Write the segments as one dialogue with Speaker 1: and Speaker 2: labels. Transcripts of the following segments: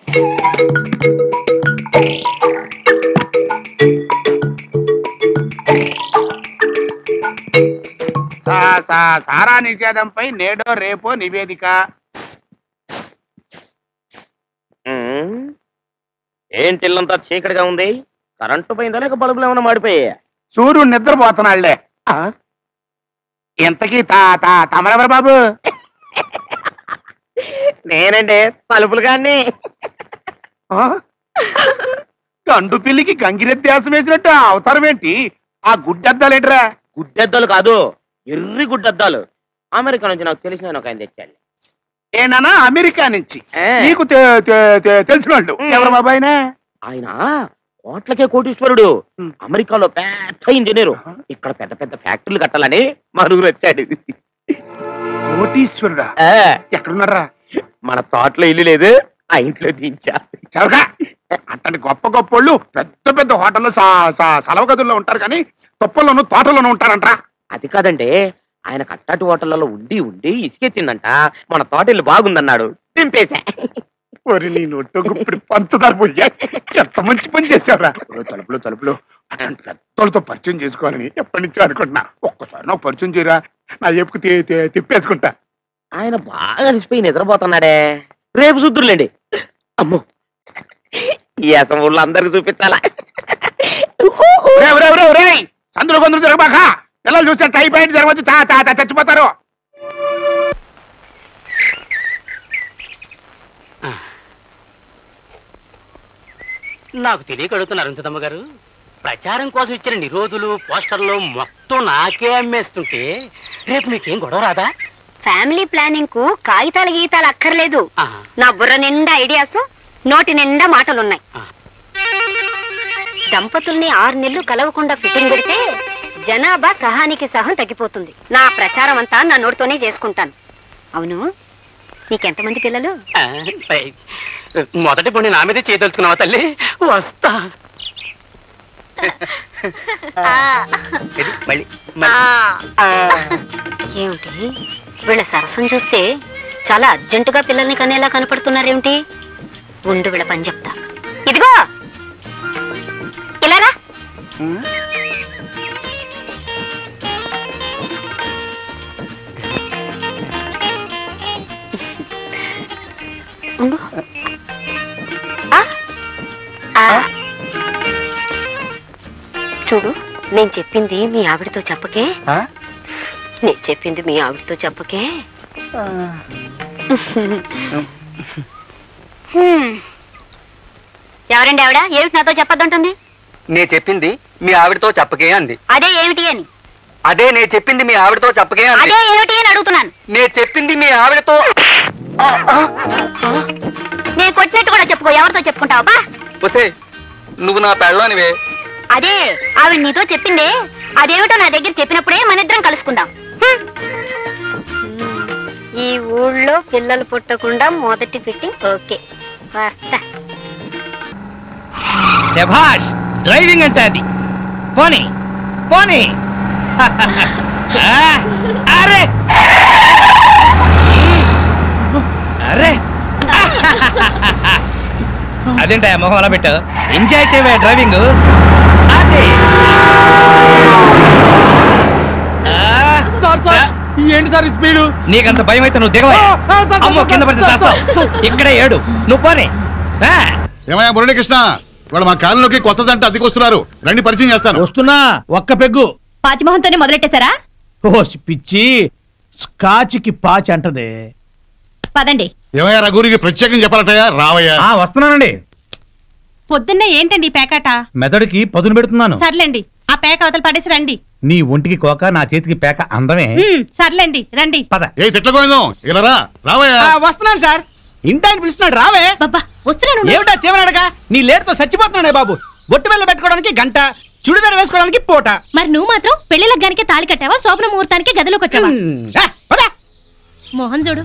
Speaker 1: సా- సా- సారా నిషేధంపై నేడో రేపో నివేదిక
Speaker 2: ఉమ్. ఏంటి ఇల్లంతా చీకటిగా ఉంది కరెంటు పోయిందా లేక బల్బులు ఏమైనా మాడిపోయా
Speaker 1: సూర్యుడు నిద్రపోతున్నాళ్లే ఆ? ఇంతకీ తా తా తమరెవరు బాబు
Speaker 2: నేనండి తలుపులు కానీ
Speaker 1: ఆ? గండు పిల్లికి గంగిరెద్దేశం వేసినట్టు ఆ అవతారం ఏంటి ఆ గుడ్డెద్దాలేంట్రా
Speaker 2: గుడ్డెద్దాలు కాదు ఎర్రి గుడ్డెద్దాలు అమెరికా నుంచి నాకు తెలిసిన ఆయన ఒక ఆయన తెచ్చాడు
Speaker 1: ఏనానా అమెరికా నుంచి
Speaker 2: ఏ.
Speaker 1: నీకు తె- తె- తె- తెలిసిన వాళ్ళు
Speaker 2: ఉమ్.
Speaker 1: ఎవరు బాబు ఆయన
Speaker 2: ఆయన కోట్లకే కోటీశ్వరుడు
Speaker 1: ఉమ్.
Speaker 2: అమెరికాలో పెద్ద ఇంజనీరు
Speaker 1: ఆహా.
Speaker 2: ఇక్కడ పెద్ద పెద్ద ఫ్యాక్టరీలు కట్టాలని మరుగురు వచ్చాడు
Speaker 1: కోటీశ్వరుడా
Speaker 2: ఆ,
Speaker 1: ఎక్కడున్నారా
Speaker 2: మన తోటలో ఇల్లు లేదు ఆ ఇంట్లో దించా
Speaker 1: చవగా అట్టని గొప్ప గొప్పోళ్ళు పెద్ద పెద్ద హోటల్లో సా- సా- సెలవు గదుల్లో ఉంటారు కానీ తొప్పల్లోనూ తోటల్లోనూ ఉంటారంట్రా
Speaker 2: అది కాదండి ఆయన కట్టాటి హోటళ్లలో ఉండి ఉండి ఇసుకెత్తిందంట మన తోట ఇల్లు బాగుందన్నాడు దింపేశా
Speaker 1: ఒరి నీ నొట్టు గుప్పిడి పంచదార పోయా ఎంత మంచి పని చేశారా తలుపులు తలుపులు అట్లాంటి పెద్దోళ్ళతో పరిచయం చేసుకోవాలని ఎప్పటి నుంచో అనుకుంటున్నా ఒక్కసారి నాకు పరిచయం చేయరా నా ఎప్పుకు తి- తి- తిప్పేసుకుంటా
Speaker 2: ఆయన బాగా అలసిపోయి నిద్రపోతున్నాడే రేపు చూద్దురులేండి అమ్మో ఈ అసం ఊళ్ళో అందరికి చూపించాలా
Speaker 1: ఒరేయ్, ఒరేయ్, ఒరేయ్, ఒరేయ్! సందులో కొందరు జరగబాక పిల్లలు చూస్తే టైఫాయిడ్ జరగవచ్చు చా చా చా చచ్చిపోతారు
Speaker 3: నాకు తెలియక అడుగుతున్నారు అరుంధతమ్మ గారు ప్రచారం కోసం ఇచ్చిన నిరోధులు పోస్టర్లు మొత్తం నాకే అమ్మేస్తుంటే రేపు మీకేం గొడవ రాదా
Speaker 4: ఫ్యామిలీ ప్లానింగ్ కు కాగితాల గీతాలు అక్కర్లేదు
Speaker 3: ఆ,
Speaker 4: నా బుర్ర నిండా ఐడియాస్ నోటి నిండా మాటలున్నాయి
Speaker 3: ఆ.
Speaker 4: దంపతుల్ని ఆరు నెలలు కలవకుండా ఫిట్టింగ్ పెడితే జనాభా సహానికి సహం తగ్గిపోతుంది నా ప్రచారం అంతా నా నోటితోనే చేసుకుంటాను అవును నీకెంతమంది పిల్లలు
Speaker 3: ఆ, పై, మొదటి పొండి నా మీదే చేయదలుచుకున్నావా తల్లి వస్తా ఇది మళ్ళీ మళ్ళీ. ఆ.
Speaker 4: ఏమిటి వీళ్ళ సరసం చూస్తే చాలా అర్జెంటుగా పిల్లల్ని కనేలా కనపడుతున్నారేమిటి ఉండు వీళ్ళ పని చెప్తా ఇదిగో ఇలా రా ఉండు ఆ? ఆ. చూడు నేను చెప్పింది మీ ఆవిడతో చెప్పకే నేను చెప్పింది మీ ఆవిడతో చెప్పకే హ్మ్. ఎవరండి ఆవిడ ఏమిటి నాతో చెప్పొద్దంటుంది
Speaker 5: నే చెప్పింది మీ ఆవిడతో చెప్పకే అంది
Speaker 4: అదే ఏమిటి అని
Speaker 5: అదే నే చెప్పింది మీ ఆవిడతో చెప్పకే అంది
Speaker 4: అదే ఏమిటి అని అడుగుతున్నాను
Speaker 5: నే చెప్పింది మీ ఆవిడతో
Speaker 4: నేను కొట్టినట్టు కూడా చెప్పుకో ఎవరితో చెప్పుకుంటావా బా?
Speaker 5: వసే నువ్వు నా పెళ్ళానివే
Speaker 4: అదే ఆవిడ నీతో చెప్పిందే అదేమిటో నా దగ్గర చెప్పినప్పుడే మన ఇద్దరం కలుసుకుందాం హ్మ్. ఈ ఊళ్ళో పిల్లలు పుట్టకుండా మొదటి ఫిట్టింగ్ ఓకే వస్తా
Speaker 6: శభాష్ డ్రైవింగ్ అంటే అది పోనీ పోనీ ఆ, అరే అరే అదేంటా మొహం అలా పెట్టావు ఎంజాయ్ చేయవే డ్రైవింగ్ అదే ఆ,
Speaker 5: ఏంటి సార్ స్పీడు
Speaker 6: నీకంత భయం అయితే నువ్వు దిగవా
Speaker 5: ఆ, ఆ, సార్,
Speaker 6: అమ్మో
Speaker 5: సార్,
Speaker 6: కింద
Speaker 5: సార్,
Speaker 6: పడితే
Speaker 5: సార్,
Speaker 6: చేస్తావు ఇక్కడే ఏడు నువ్వు పోనీ ఆ,
Speaker 7: ఏమయ్యా మురళీకృష్ణ ఇవాళ మా కాలంలోకి కొత్త జంట అద్దెకొస్తున్నారు రండి పరిచయం చేస్తాను
Speaker 8: వస్తున్నా ఒక్క పెగ్గు
Speaker 9: పాచిమోహంతోనే మొదలెట్టేశారా
Speaker 8: ఓ పిచ్చి స్కాచ్కి పాచి అంటదే
Speaker 9: పదండి
Speaker 7: ఏమయ్యా రఘురికి ప్రత్యేకం చెప్పాలటయ్యా రావయ్యా
Speaker 8: ఆ వస్తున్నానండి
Speaker 9: పొద్దున్నే ఏంటండి ఈ పేకాట
Speaker 8: మెదడుకి పదును పెడుతున్నాను
Speaker 9: సర్లేండి ఆ పేక అవతల పడేసి రండి
Speaker 8: నీ ఒంటికి కోక నా చేతికి పేక అందమే
Speaker 9: హ్మ్, సర్లేండి రండి
Speaker 8: పద
Speaker 7: ఏ తిట్లకోయిందో ఇలా రా రావయ్యా
Speaker 5: వస్తున్నాను సార్ ఇంటాయన పిలుస్తున్నాడు రావే
Speaker 9: బాబా వస్తున్నాను
Speaker 5: ఏమిటా చివరడగా నీ లేటుతో చచ్చిపోతున్నాడే బాబు బొట్టు వెళ్ళ పెట్టుకోవడానికి గంట చుడిదార్ వేసుకోవడానికి పూట
Speaker 9: మరి నువ్వు మాత్రం పెళ్లి లగ్గానికి తాళి కట్టావా శోభన ముహూర్తానికి గదిలోకి వచ్చావా
Speaker 5: ఆ, పద.
Speaker 9: మోహన్ చూడు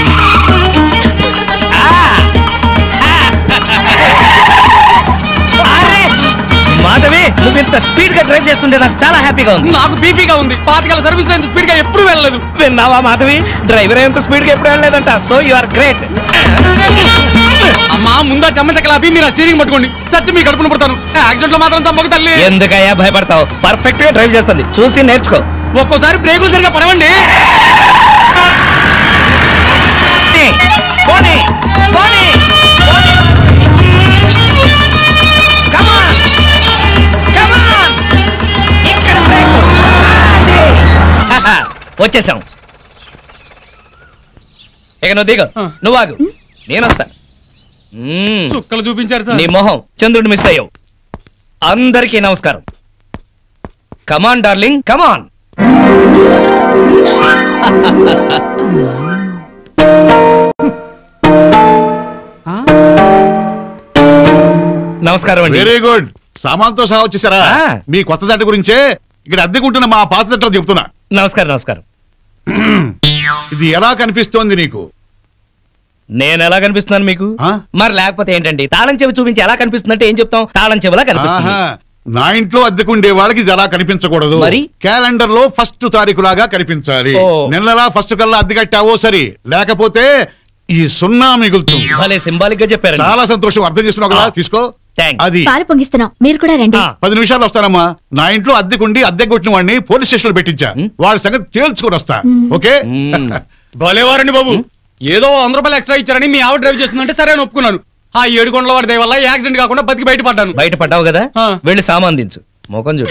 Speaker 6: అరే మాధవి నువ్వు ఇంత స్పీడ్ గా డ్రైవ్ చేస్తుంటే నాకు చాలా హ్యాపీగా ఉంది
Speaker 5: నాకు బీపీగా ఉంది పాతికల సర్వీస్ లో ఇంత స్పీడ్ గా ఎప్పుడు వెళ్ళలేదు
Speaker 6: విన్నావా మాధవి డ్రైవర్ ఎంత స్పీడ్ గా ఎప్పుడు వెళ్ళలేదంట సో యు ఆర్ గ్రేట్
Speaker 5: అమ్మా
Speaker 10: ముందా చెమ్మ చెక్కలాపి మీరు స్టీరింగ్ పట్టుకోండి చచ్చి మీ కడుపును పుడతాను యాక్సిడెంట్ లో మాత్రం చంపక తల్లి
Speaker 6: ఎందుకయ్యా భయపడతావు పర్ఫెక్ట్ గా డ్రైవ్ చేస్తుంది చూసి నేర్చుకో
Speaker 10: ఒక్కోసారి బ్రేకులు సరిగా పడవండి
Speaker 6: పోనీ, పోనీ, పోనీ. Come on, come on. ఇక్కడ బ్రేకు. అది. హహ, వచ్చేసాం ఇక నువ్వు దిగు నువ్వు ఆగు నేను వస్తా మ్మ్.
Speaker 10: చుక్కలు చూపించారు
Speaker 6: నీ మొహం చంద్రుడు మిస్ అయ్యావు అందరికీ నమస్కారం కమాన్ డార్లింగ్ కమాన్ నమస్కారం అండి
Speaker 7: వెరీ గుడ్ సామాన్తో సహా వచ్చేసారా మీ కొత్త జట్టు గురించే ఇక్కడ అద్దెకుంటున్న మా పాత జట్టు చెప్తున్నా
Speaker 6: నమస్కారం నమస్కారం
Speaker 7: ఇది ఎలా కనిపిస్తోంది నీకు
Speaker 6: నేను ఎలా కనిపిస్తున్నాను మీకు మరి లేకపోతే ఏంటండి తాళం చెవి చూపించి ఎలా కనిపిస్తుందంటే ఏం చెప్తాం తాళం చెవిలా కనిపిస్తుంది
Speaker 7: ఆహా. నా ఇంట్లో అద్దెకుండే వాళ్ళకి ఇది ఎలా కనిపించకూడదు
Speaker 6: మరి?
Speaker 7: క్యాలెండర్ లో ఫస్ట్ తారీఖు లాగా కనిపించాలి
Speaker 6: ఓ.
Speaker 7: నెలలా ఫస్ట్ కల్లా అద్దె కట్టావో సరి లేకపోతే ఈ సున్నా మిగులుతుంది
Speaker 6: భలే సింబాలిక్ గా చెప్పారు
Speaker 7: చాలా సంతోషం అర్థం చేస్తున్నావు కదా తీసుకో అది
Speaker 9: పాలు పొంగిస్తున్నాం మీరు కూడా రండి
Speaker 7: పది నిమిషాలు వస్తానమ్మా నా ఇంట్లో అద్దెకుండి అద్దె కొట్టిన వాడిని పోలీస్ స్టేషన్ లో పెట్టించా వాడి సంగతి తేల్చుకొని వస్తా ఓకే
Speaker 10: భలేవారండి బాబు ఏదో వంద రూపాయలు ఎక్స్ట్రా ఇచ్చారని మీ ఆవిడ డ్రైవ్ చేస్తుందంటే సరే అని ఒప్పుకున్నాను ఆ ఏడు కొండల వాడి దయ వల్ల యాక్సిడెంట్ కాకుండా బతికి బయటపడ్డాను
Speaker 6: బయట పడ్డావు కదా వెళ్ళి సామాన్ దించు ముఖం చూడు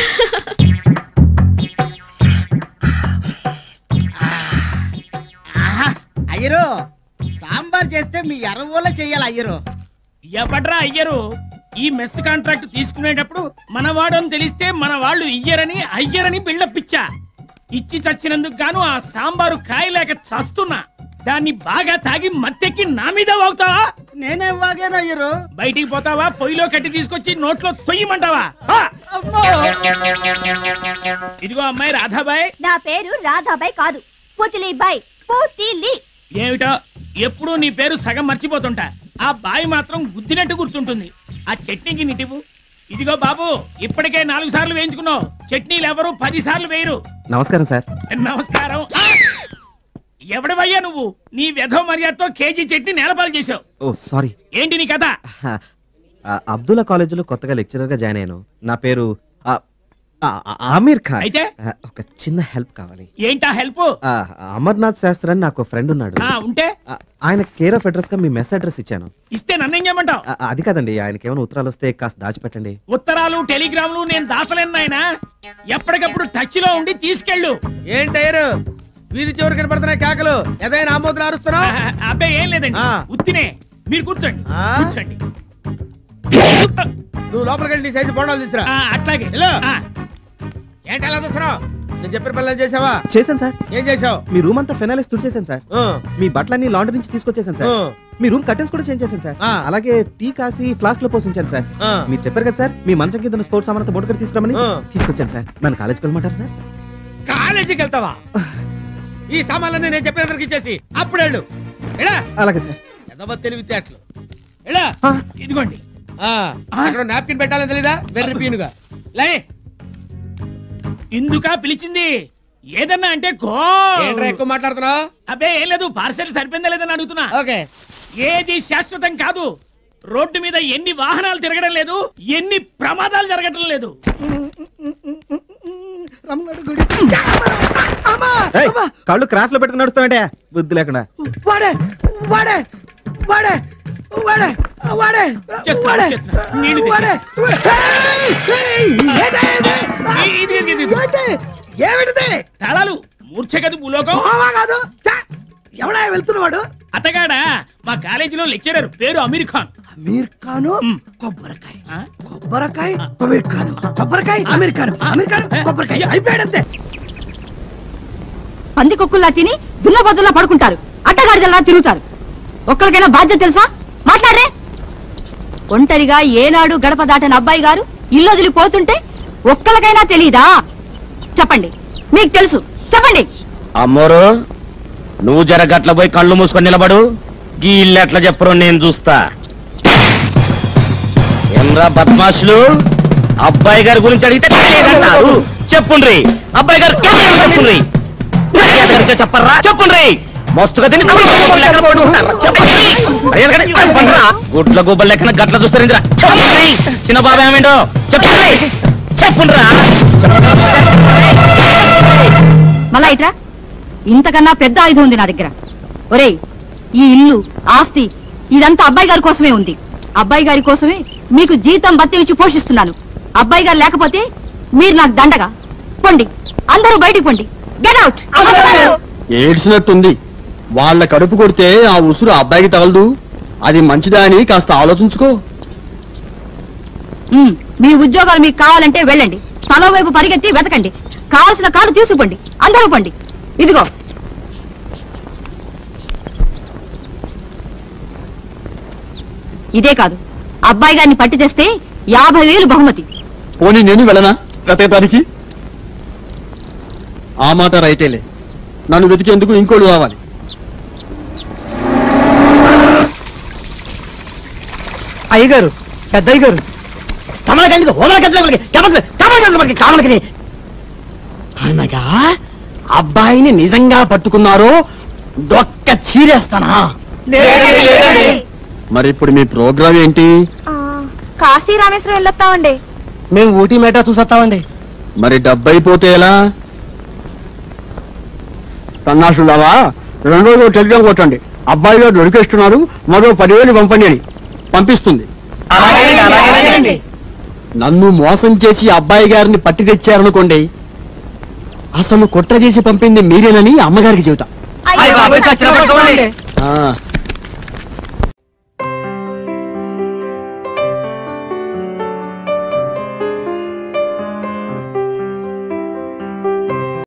Speaker 5: అయ్యరు సాంబార్ చేస్తే మీ ఎర్రవోళ్ళ చెయ్యాలి అయ్యరు
Speaker 11: ఎవడ్రా అయ్యరు ఈ మెస్ కాంట్రాక్ట్ తీసుకునేటప్పుడు మన వాడని తెలిస్తే మన వాళ్ళు ఇయ్యరని అయ్యరని బిల్డప్ ఇచ్చా ఇచ్చి చచ్చినందుకు గాను ఆ సాంబారు కాయలేక చస్తున్నా దాన్ని బాగా తాగి మత్తెక్కి నా మీద వాగుతావా
Speaker 5: నేనేం వాగాను అయ్యరు
Speaker 11: బయటికి పోతావా పొయ్యిలో కట్టి తీసుకొచ్చి నోట్లో తొయ్యమంటావా ఆ! ఇదిగో అమ్మాయి రాధాబాయ్
Speaker 12: నా పేరు రాధాబాయ్ కాదు పుతిలీబాయ్ పుతిలి
Speaker 11: ఏమిటో ఎప్పుడూ నీ పేరు సగం మర్చిపోతుంటా ఆ బాయి మాత్రం గుద్దినట్టు గుర్తుంటుంది ఆ చట్నీకి నిటివు ఇదిగో బాబు ఇప్పటికే నాలుగు సార్లు వేయించుకున్నావు చట్నీలు ఎవరు పది సార్లు వేయరు
Speaker 13: నమస్కారం సార్
Speaker 11: నమస్కారం ఆ! ఎవడవయ్యా నువ్వు నీ వ్యధో మర్యాదతో కేజీ చట్నీ నేలపాలు చేసావు
Speaker 13: ఓ సారీ
Speaker 11: ఏంటి నీ కథ
Speaker 13: అబ్దుల్లా కాలేజీలో కొత్తగా లెక్చరర్ గా జాయిన్ అయ్యాను నా పేరు ఆ, ఆ, ఆ, ఆమీర్ ఖాన్
Speaker 11: అయితే?
Speaker 13: ఆ, ఒక చిన్న హెల్ప్ కావాలి
Speaker 11: ఏంటా హెల్ప్
Speaker 13: ఆ, అమర్నాథ్ శాస్త్రి అని నాకు ఫ్రెండ్ ఉన్నాడు
Speaker 11: ఆ ఉంటే
Speaker 13: ఆ, ఆయన కేర్ ఆఫ్ అడ్రస్ గా మీ మెస్ అడ్రస్ ఇచ్చాను
Speaker 11: ఇస్తే నన్నేం చేయమంటావు
Speaker 13: ఆ, అది కాదండి ఆయనకి ఏమైనా ఉత్తరాలు వస్తే కాస్త దాచిపెట్టండి
Speaker 11: ఉత్తరాలు టెలిగ్రామ్లు నేను దాసలేను నాయనా ఎప్పటికప్పుడు టచ్ లో ఉండి తీసుకెళ్ళు
Speaker 5: ఏంటయ్యరు వీధి చివరి కనపడుతున్నాయి కేకలు ఏదైనా ఆమోదం అరుస్తున్నావు
Speaker 11: అబ్బాయి ఏం లేదండి
Speaker 5: ఆ.
Speaker 11: ఉత్తినే మీరు కూర్చోండి
Speaker 5: ఆ?
Speaker 11: కూర్చోండి
Speaker 5: నువ్వు లోపలికి వెళ్ళి నీ సైజు బోండాలు తీసురా
Speaker 11: ఆ, అట్లాగే
Speaker 5: వెళ్ళు.
Speaker 11: ఆ.
Speaker 5: ఏంటి అలా చూస్తున్నావు నేను చెప్పిన పిల్లలు చేసావా
Speaker 13: చేశాను సార్
Speaker 5: ఏం చేసావు
Speaker 13: మీ రూమ్ అంతా ఫెనాలిస్ తుడిచేశాను సార్ మీ బట్టలన్నీ లాండ్రీ నుంచి తీసుకొచ్చేసాను సార్
Speaker 5: ఆ.
Speaker 13: మీ రూమ్ కర్టెన్స్ కూడా చేంజ్ చేశాను సార్
Speaker 5: ఆ.
Speaker 13: అలాగే టీ కాసి ఫ్లాస్క్ లో పోసించాను సార్
Speaker 5: ఆ.
Speaker 13: మీరు చెప్పారు కదా సార్ మీ మంచం కింద స్పోర్ట్స్ సామాన్ బోటుకర్ తీసుకురామని
Speaker 5: ఆ.
Speaker 13: తీసుకొచ్చాను సార్ నన్ను కాలేజ్కి వెళ్ళమంటారు సార్
Speaker 5: కాలేజీకి వెళ్తావా ఈ సామాన్లన్నీ నేను చెప్పినందుకు ఇచ్చేసి అప్పుడు వెళ్ళు ఎలా
Speaker 13: అలాగే సార్
Speaker 5: ఎదవ తెలివితేటలు ఎలా
Speaker 11: ఇదిగోండి
Speaker 5: ఆ, అక్కడ నాప్కిన్ పెట్టాలని తెలీదా వెర్రి పీనుగా లే
Speaker 11: ఇందుకా పిలిచింది ఏదన్నా అంటే కో
Speaker 5: ఏంట్రా ఎక్కువ మాట్లాడుతున్నావు
Speaker 11: అబ్బే ఏం లేదు పార్సెల్ సరిపోయిందా లేదని అడుగుతున్నా
Speaker 5: ఓకే
Speaker 11: ఏది శాశ్వతం కాదు రోడ్డు మీద ఎన్ని వాహనాలు తిరగడం లేదు ఎన్ని ప్రమాదాలు జరగటం లేదు
Speaker 13: ఏయ్, కాళ్ళు క్రాఫ్ట్ లో పెట్టుకుని నడుస్తామంటే బుద్ధి లేకుండా
Speaker 5: వాడే వాడే వాడే వాడే వాడే
Speaker 11: చేస్తున్నా,
Speaker 5: వాడే
Speaker 11: చేస్తున్నా. నీళ్లు తెచ్చి.
Speaker 5: వాడే ఏయ్, ఏంటి ఇది?
Speaker 11: ఇది, ఇది, ఇది, ఇది.
Speaker 5: ఏంటి? ఏమిటిది
Speaker 11: తాళాలు మూర్ఛగది భూలోకం
Speaker 5: మావా కాదు ఛ! ఎవడా వెళ్తున్నవాడు
Speaker 11: అతగాడా మా కాలేజీలో లెక్చరర్ పేరు అమీర్ ఖాన్
Speaker 5: అమీర్ ఖాను కొబ్బరికాయ కొబ్బరికాయ అమీర్ ఖాన్ కొబ్బరికాయ అమీర్ ఖాన్ అమీర్ ఖాన్ కొబ్బరికాయ అయిపోయాడంతే
Speaker 12: పందికొక్కుల్లా తిని దున్నబొద్దులా పడుకుంటారు అడ్డగాడిదల్లా తిరుగుతారు ఒక్కరికైనా బాధ్యత తెలుసా మాట్లాడరే ఒంటరిగా ఏనాడు గడప దాటని అబ్బాయి గారు ఇల్లు వదిలిపోతుంటే ఒక్కరికైనా తెలీదా చెప్పండి మీకు తెలుసు చెప్పండి
Speaker 2: అమ్మోరు నువ్వు జరగట్ల పోయి కళ్ళు మూసుకొని నిలబడు గీ ఇల్లు ఎట్లా చెప్పరు నేను చూస్తా ఏమ్రా బద్మాషులు అబ్బాయి గారి గురించి అడిగితే తెలియదన్నారు చెప్పుండ్రి అబ్బాయి గారు కేవలం చెప్పుండ్రి మర్యాద గారికి చెప్పర్రా చెప్పుండ్రి మస్తుగా తిని కబుర్లు చెప్పండి, ఎక్కడ పోగొట్టుకుంటారా? చెప్పండి. మర్యాద గారికి చెప్పండ్రా.
Speaker 6: గుడ్ల గుబ్బల లెక్కన గట్ల చూస్తారేంద్రా చెప్పండి చిన్న బాబా ఏమేంటో చెప్పండి చెప్పుండ్రా
Speaker 12: మళ్ళా ఇట్రా ఇంతకన్నా పెద్ద ఆయుధం ఉంది నా దగ్గర ఒరేయ్ ఈ ఇల్లు ఆస్తి ఇదంతా అబ్బాయి గారి కోసమే ఉంది అబ్బాయి గారి కోసమే మీకు జీతం బత్తి ఇచ్చి పోషిస్తున్నాను అబ్బాయి గారు లేకపోతే మీరు నాకు దండగా పొండి అందరూ బయటికి పొండి గెట్ అవుట్
Speaker 10: ఏడ్చినట్టుంది వాళ్ళ కడుపు కొడితే ఆ ఉసురు అబ్బాయికి తగలదు అది మంచిదా అని కాస్త ఆలోచించుకో
Speaker 12: ఉమ్, మీ ఉద్యోగాలు మీకు కావాలంటే వెళ్ళండి తలో వైపు పరిగెత్తి వెతకండి కావాల్సిన కారు తీసుకుపోండి అందరూ పండి ఇదిగో ఇదే కాదు అబ్బాయి గారిని పట్టి తెస్తే యాభై వేలు బహుమతి
Speaker 10: పోనీ నేను వెళ్ళనా వెతకటానికి ఆ మాట రైతేలే నన్ను వెతికేందుకు ఇంకోళ్ళు కావాలి
Speaker 5: అయ్యగారు పెద్ద అయ్యగారు కమలకందుకు ఓమలకందులకి కమలకందులకి కామలకి అనగా అబ్బాయిని నిజంగా పట్టుకున్నారో డొక్క చీరేస్తానా
Speaker 10: మరి ఇప్పుడు మీ ప్రోగ్రామ్ ఏంటి
Speaker 14: కాశీ రామేశ్వరం వెళ్ళొస్తామండి
Speaker 5: మేము ఊటీ మేటా చూసొస్తామండి
Speaker 10: మరి డబ్బు అయిపోతే ఎలా సన్నాసులావా రెండో రోజు టెలిగ్రామ్ కొట్టండి అబ్బాయి గారు దొరికేస్తున్నారు మరో పదివేలు పంపండి అని పంపిస్తుంది నన్ను మోసం చేసి అబ్బాయి గారిని పట్టి తెచ్చారనుకోండి అసలు కుట్ర చేసి పంపింది మీరేనని అమ్మగారికి చెబుతా ఆ,